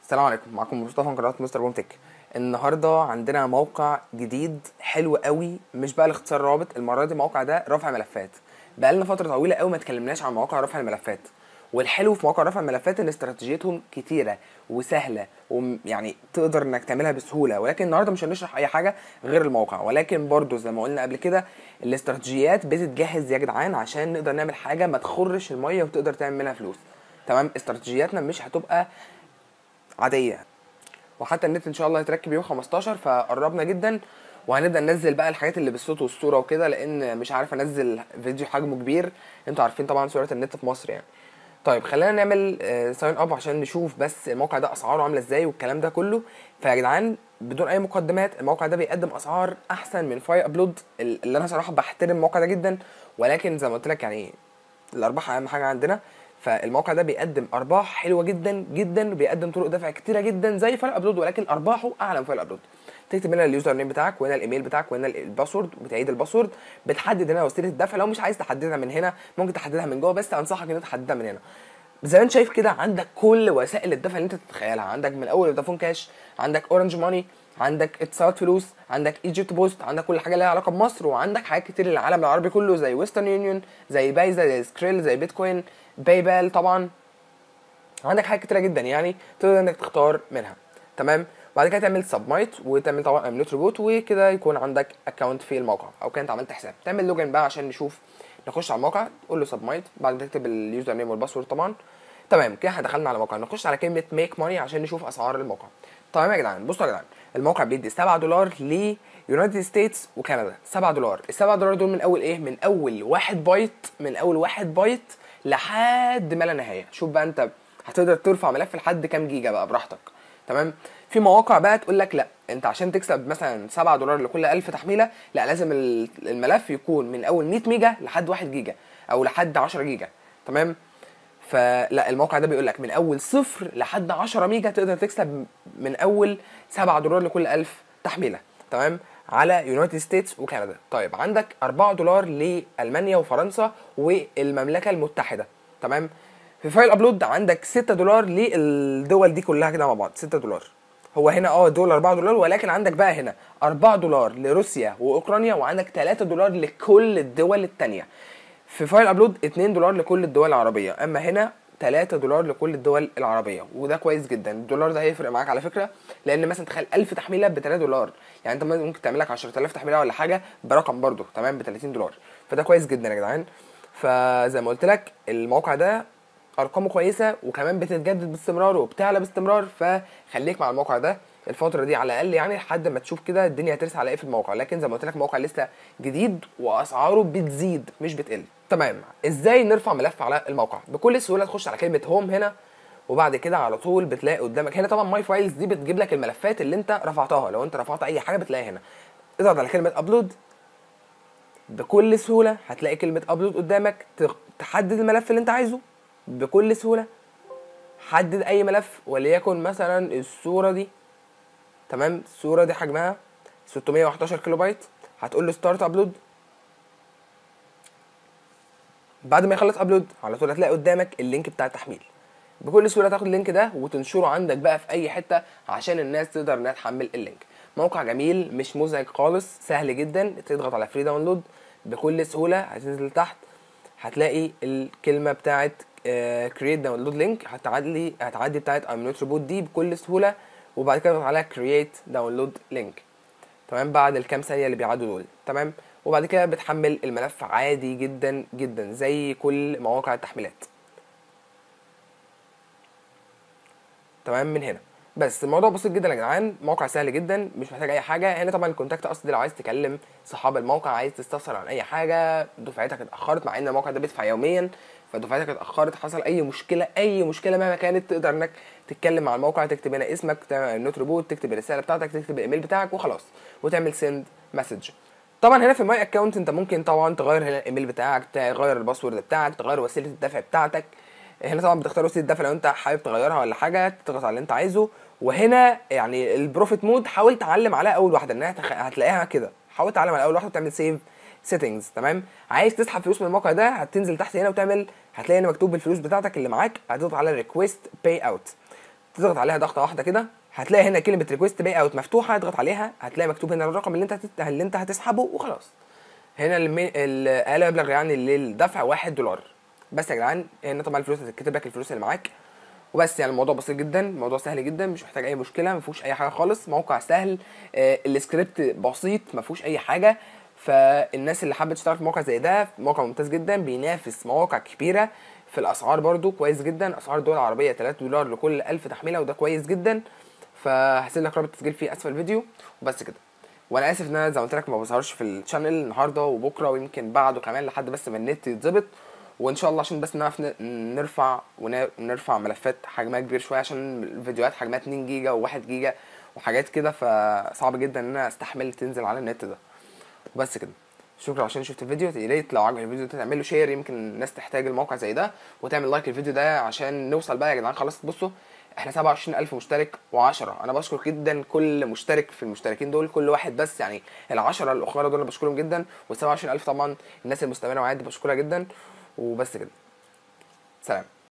السلام عليكم معكم مصطفى من قناه مستر بوم تك النهارده عندنا موقع جديد حلو قوي مش بقى الاختصار رابط المره دي الموقع ده رفع ملفات بقالنا فتره طويله قوي ما اتكلمناش عن مواقع رفع الملفات والحلو في مواقع رفع الملفات ان استراتيجيتهم كتيره وسهله ويعني تقدر انك تعملها بسهوله ولكن النهارده مش هنشرح اي حاجه غير الموقع ولكن برضو زي ما قلنا قبل كده الاستراتيجيات بتتجهز يا جدعان عشان نقدر نعمل حاجه ما تخرش الميه وتقدر تعمل منها فلوس تمام استراتيجياتنا مش هتبقى عاديه وحتى النت ان شاء الله هيتركب يوم 15 فقربنا جدا وهنبدا ننزل بقى الحاجات اللي بالصوت والصوره وكده لان مش عارف انزل فيديو حجمه كبير انتوا عارفين طبعا سرعه النت في مصر يعني طيب خلينا نعمل ساين اب عشان نشوف بس الموقع ده اسعاره عامله ازاي والكلام ده كله فيا جدعان بدون اي مقدمات الموقع ده بيقدم اسعار احسن من فاي ابلود اللي انا صراحه بحترم الموقع ده جدا ولكن زي ما قلت لك يعني الارباح اهم حاجه عندنا فالموقع ده بيقدم ارباح حلوه جدا جدا وبيقدم طرق دفع كتيره جدا زي فايل ابلود ولكن ارباحه اعلى من فايل ابلود تكتب هنا اليوزر نيم بتاعك وهنا الايميل بتاعك وهنا الباسورد بتعيد الباسورد بتحدد هنا وسيله الدفع لو مش عايز تحددها من هنا ممكن تحددها من جوه بس انصحك ان انت تحددها من هنا زي ما انت شايف كده عندك كل وسائل الدفع اللي انت تتخيلها عندك من اول فودافون كاش عندك اورنج ماني عندك اتصالات فلوس عندك ايجيبت بوست عندك كل حاجه ليها علاقه بمصر وعندك حاجات كتير للعالم العربي كله زي ويسترن يونيون زي بايزا زي سكريل زي بيتكوين باي بال طبعا عندك حاجات كتيره جدا يعني تقدر انك تختار منها تمام بعد كده تعمل سبمايت وتعمل طبعا امنوت ريبوت وكده يكون عندك اكونت في الموقع او كانت عملت حساب تعمل لوجن بقى عشان نشوف نخش على الموقع تقول له سبمايت بعد ما تكتب اليوزر نيم والباسورد طبعا تمام كده احنا دخلنا على الموقع نخش على كلمه ميك ماني عشان نشوف اسعار الموقع تمام يا جدعان بصوا يا جدعان الموقع بيدي 7 دولار ليونايتد ستيتس وكندا 7 دولار ال 7 دولار دول من اول ايه من اول 1 بايت من اول 1 بايت لحد ما لا نهايه شوف بقى انت هتقدر ترفع ملف لحد كام جيجا بقى براحتك تمام في مواقع بقى تقول لك لا انت عشان تكسب مثلا 7 دولار لكل 1000 تحميله لا لازم الملف يكون من اول 100 ميجا لحد 1 جيجا او لحد 10 جيجا تمام فلا الموقع ده بيقول لك من اول صفر لحد 10 ميجا تقدر تكسب من اول 7 دولار لكل 1000 تحميله تمام على يونايتد ستيتس وكندا طيب عندك 4 دولار لالمانيا وفرنسا والمملكه المتحده تمام في فايل ابلود عندك 6 دولار للدول دي كلها كده مع بعض 6 دولار هو هنا اه دول 4 دولار ولكن عندك بقى هنا 4 دولار لروسيا واوكرانيا وعندك 3 دولار لكل الدول الثانيه في فايل ابلود 2 دولار لكل الدول العربيه اما هنا 3 دولار لكل الدول العربيه وده كويس جدا الدولار ده هيفرق معاك على فكره لان مثلا تخيل 1000 تحميله ب 3 دولار يعني انت ممكن تعمل لك 10000 تحميله ولا حاجه برقم برضو تمام ب 30 دولار فده كويس جدا يا جدعان فزي ما قلت لك الموقع ده ارقامه كويسه وكمان بتتجدد باستمرار وبتعلى باستمرار فخليك مع الموقع ده الفتره دي على الاقل يعني لحد ما تشوف كده الدنيا هترسى على ايه في الموقع لكن زي ما قلت لك الموقع لسه جديد واسعاره بتزيد مش بتقل تمام ازاي نرفع ملف على الموقع بكل سهوله تخش على كلمه هوم هنا وبعد كده على طول بتلاقي قدامك هنا طبعا ماي فايلز دي بتجيب لك الملفات اللي انت رفعتها لو انت رفعت اي حاجه بتلاقيها هنا اضغط على كلمه ابلود بكل سهوله هتلاقي كلمه ابلود قدامك تحدد الملف اللي انت عايزه بكل سهوله حدد اي ملف وليكن مثلا الصوره دي تمام الصوره دي حجمها 611 كيلو بايت هتقول له ستارت ابلود بعد ما يخلص ابلود على طول هتلاقي قدامك اللينك بتاع التحميل بكل سهوله تاخد اللينك ده وتنشره عندك بقى في اي حته عشان الناس تقدر انها تحمل اللينك موقع جميل مش مزعج خالص سهل جدا تضغط على فري داونلود بكل سهوله هتنزل تحت هتلاقي الكلمه بتاعت كرييت داونلود لينك هتعدي هتعدي بتاعت ايم نوت ريبوت دي بكل سهوله وبعد كده تضغط على كرييت داونلود لينك تمام بعد الكام ثانيه اللي بيعدوا دول تمام وبعد كده بتحمل الملف عادي جدا جدا زي كل مواقع التحميلات تمام من هنا بس الموضوع بسيط جدا يا جدعان موقع سهل جدا مش محتاج اي حاجه هنا طبعا الكونتاكت اصلي لو عايز تكلم صحاب الموقع عايز تستفسر عن اي حاجه دفعتك اتاخرت مع ان الموقع ده بيدفع يوميا فدفعتك اتاخرت حصل اي مشكله اي مشكله مهما كانت تقدر انك تتكلم مع الموقع تكتب هنا اسمك تعمل نوت ريبوت تكتب الرساله بتاعتك تكتب الايميل بتاعك وخلاص وتعمل سند مسج طبعا هنا في ماي اكونت انت ممكن طبعا تغير هنا الايميل بتاعك تغير الباسورد بتاعك تغير وسيله الدفع بتاعتك هنا طبعا بتختار وسيله الدفع لو انت حابب تغيرها ولا حاجه تضغط على اللي انت عايزه وهنا يعني البروفيت مود حاول تعلم عليها اول واحده انها تخ... هتلاقيها كده حاول تعلم على اول واحده وتعمل سيف سيتنجز تمام عايز تسحب فلوس من الموقع ده هتنزل تحت هنا وتعمل هتلاقي هنا مكتوب الفلوس بتاعتك اللي معاك هتضغط على ريكويست باي اوت تضغط عليها ضغطه واحده كده هتلاقي هنا كلمه ريكويست باي اوت مفتوحه اضغط عليها هتلاقي مكتوب هنا الرقم اللي انت هتت... اللي انت هتسحبه وخلاص هنا المي... الاقل مبلغ يعني للدفع واحد دولار بس يا جدعان هنا طبعا الفلوس هتتكتب لك الفلوس اللي معاك وبس يعني الموضوع بسيط جدا الموضوع سهل جدا مش محتاج اي مشكله ما فيهوش اي حاجه خالص موقع سهل آه السكريبت بسيط ما فيهوش اي حاجه فالناس اللي حابه تشتغل في موقع زي ده موقع ممتاز جدا بينافس مواقع كبيره في الاسعار برضو كويس جدا اسعار الدول العربيه 3 دولار لكل 1000 تحميله وده كويس جدا فهسيب لك رابط التسجيل في اسفل الفيديو وبس كده وانا اسف ان انا زي ما قلت لك ما بظهرش في الشانل النهارده وبكره ويمكن بعده كمان لحد بس ما النت يتظبط وان شاء الله عشان بس نعرف نرفع ونرفع ملفات حجمها كبير شويه عشان الفيديوهات حجمها 2 جيجا و1 جيجا وحاجات كده فصعب جدا ان انا استحمل تنزل على النت ده وبس كده شكرا عشان شفت الفيديو يا ريت لو عجبك الفيديو ده تعمل له شير يمكن الناس تحتاج الموقع زي ده وتعمل لايك للفيديو ده عشان نوصل بقى يا جدعان خلاص بصوا احنا 27000 مشترك و10 انا بشكر جدا كل مشترك في المشتركين دول كل واحد بس يعني ال10 الاخرى دول انا بشكرهم جدا وال27000 طبعا الناس المستمره معايا دي بشكرها جدا وبس كده سلام